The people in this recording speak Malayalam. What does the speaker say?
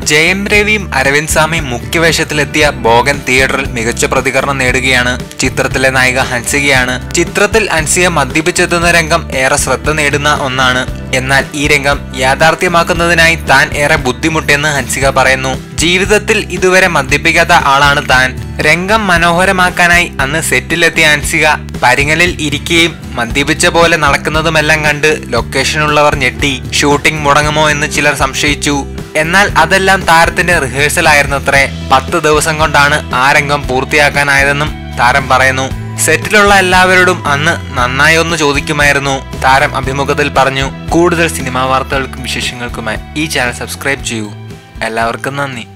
ജയം രവിയും അരവിന്ദ് സ്വാമിയും മുഖ്യവേഷത്തിലെത്തിയ ബോഗൻ തിയേറ്ററിൽ മികച്ച പ്രതികരണം നേടുകയാണ് ചിത്രത്തിലെ നായിക ഹൻസികയാണ് ചിത്രത്തിൽ ഹൻസിക മദ്യപിച്ചെത്തുന്ന രംഗം ഏറെ ശ്രദ്ധ നേടുന്ന ഒന്നാണ് എന്നാൽ ഈ രംഗം യാഥാർത്ഥ്യമാക്കുന്നതിനായി താൻ ഏറെ ബുദ്ധിമുട്ടെന്ന് ഹൻസിക പറയുന്നു ജീവിതത്തിൽ ഇതുവരെ മദ്യപിക്കാത്ത ആളാണ് താൻ രംഗം മനോഹരമാക്കാനായി അന്ന് സെറ്റിലെത്തിയ ഹൻസിക പരിങ്ങലിൽ ഇരിക്കുകയും മദ്യപിച്ച പോലെ നടക്കുന്നതുമെല്ലാം കണ്ട് ലൊക്കേഷനുള്ളവർ ഞെട്ടി ഷൂട്ടിംഗ് മുടങ്ങുമോ എന്ന് ചിലർ സംശയിച്ചു എന്നാൽ അതെല്ലാം താരത്തിന്റെ റിഹേഴ്സൽ ആയിരുന്നത്രേ പത്ത് ദിവസം കൊണ്ടാണ് ആ രംഗം പൂർത്തിയാക്കാനായതെന്നും താരം പറയുന്നു സെറ്റിലുള്ള എല്ലാവരോടും അന്ന് നന്നായി ഒന്ന് ചോദിക്കുമായിരുന്നു താരം അഭിമുഖത്തിൽ പറഞ്ഞു കൂടുതൽ സിനിമാ വാർത്തകൾക്കും വിശേഷങ്ങൾക്കുമായി ഈ ചാനൽ സബ്സ്ക്രൈബ് ചെയ്യൂ എല്ലാവർക്കും നന്ദി